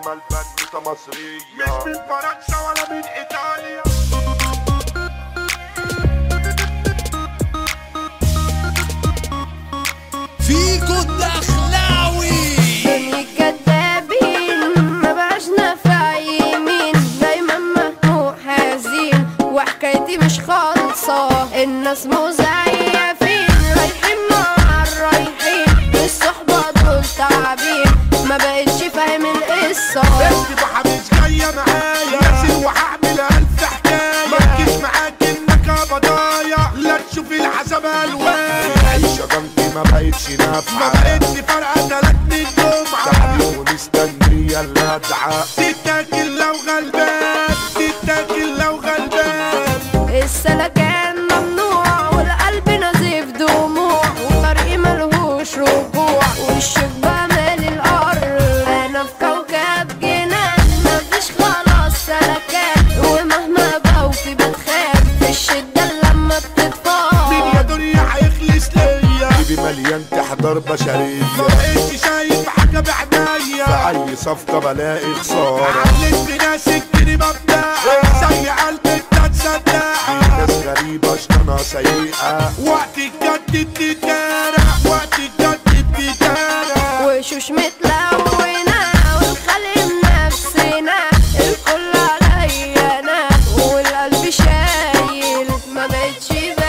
اجمل بنوته مصريه مش من فرنسا ولا من ايطاليا فيكو الدخلاوي دنيا كدابين ما بقاش نافع يمين دايما مهموم حزين وحكايتي مش خالصة الناس مزيفين رايحين مع الرايحين الصحبة دول تعبين ما بقتش فاهم القصة بنتي بحبيش جاية معايا ناسي وهعمل ألف حكاية مركز معاك إنك بضايع لا تشوف الحسب ألوان العيشه جنبي ما بقتش ما نافعه بقتش فارقة تلات من جمعة تعبي ومستنيه اللدعه تتاكل لو غلبان تتاكل لو غلبان السلكان ممنوع والقلب نزيف دموع وطريقي ملهوش رجوع والشوك مالي الارض انا في كوكب جنان مفيش خلاص سلكان ومهما بوفي بتخاف في الشدة لما مين بتتفاض يا دنيا هيخلص ليا جيبي مليان تحضر بشريه ما بقتش شايف حاجة بعنايا في اي صفقه بلاقي خساره علمت ناس كتير مبدأ زي قلبي انت تصدق ناس غريبه شطانه سيئه وقت الجد بتتارع وقت الجد بتتارع وشوش متلونة والخلق نفسنا الكل عليا انا والقلب شايل ما بقتش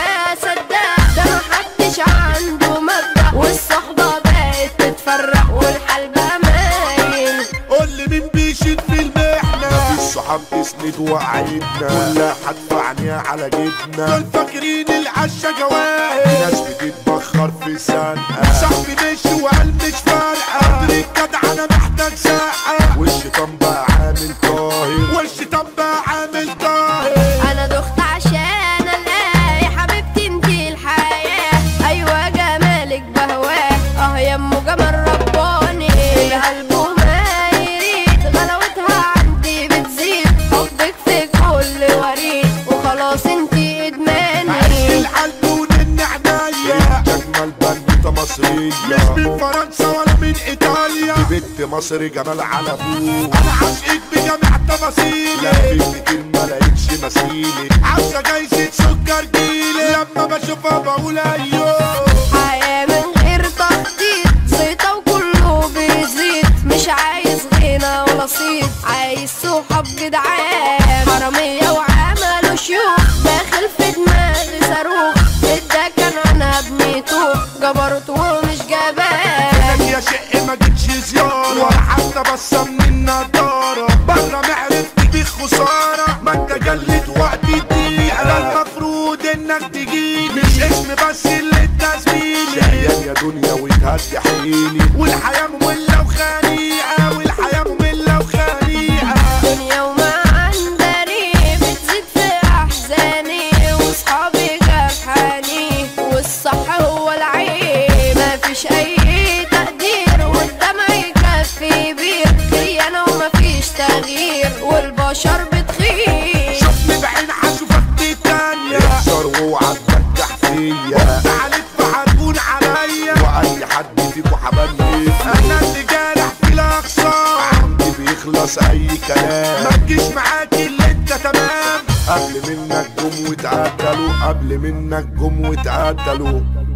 بصدق ده محدش عنده مبدأ والصحبة بقت تتفرق والحال بقى مايل قول لي مين بيشد في المحنة الصحاب تسند وعيدنا كلها هتفعني على جبنا دول فاكرين العشا جواهر ناس بتتبخر في سنة صاحبي مش وقال مش فارقة قدر الجدع انا محتاج ساعة والشيطان بقى عامل طاهر والشيطان بقى عامل طاهر انا دخت عشان الاقي حبيبتي انتي الحياة ايوه جمالك بهواه اه يا ام جمال رباني القلب ما يريد غلاوتها عندي بتزيد حبك في كل وريد وخلاص انتي عشت ادماني القلب ونن عنايا اجمل بنوته مش مصريه من فرنسا ولا من ايطاليا بنت مصري جمال على ابوه انا عاشقك بجميع تفاصيلي لفيت كتير ما لقيتش مثيلي عاوزة جايزة سكر جيلي لما بشوفها بقول ايوه حياة من غير تخطيط زيطة وكله بيزيد مش عايز غنى ولا صيت عايز صحاب جدعان حرامية وعملوا شيوخ داخل في دماغي صاروخ ادى كان انا بنيته جبروت ومش جبان يا شق ما جتش زيارة ولا حتى بصة من النضارة برا معرفتي دي خسارة ما انت جلد وقت الدقيقة لا المفروض انك تجيلي مش اسم بس اللي انت زميلي شقيان يا دنيا وتهدي حيلي والحياة مملة وخنيقة والحياة مملة وخنيقة دنيا وما عندني بتزيد في احزاني واصحابي جرحاني والصح هو العيب مفيش اي تقدير والدمع يكفي بير خيانة ومفيش تغيير والبشر بتخير شوفني بعين هشوفك دي تانية اكسر واوعى تفتح فيا عليك فهتكون عليا واي حد فيكو حبني انا اللي جارح في الاقصى عندي بيخلص اي كلام ما تجيش معاك اللي انت تمام قبل منك جم واتقتلوا قبل منك جم واتقتلوا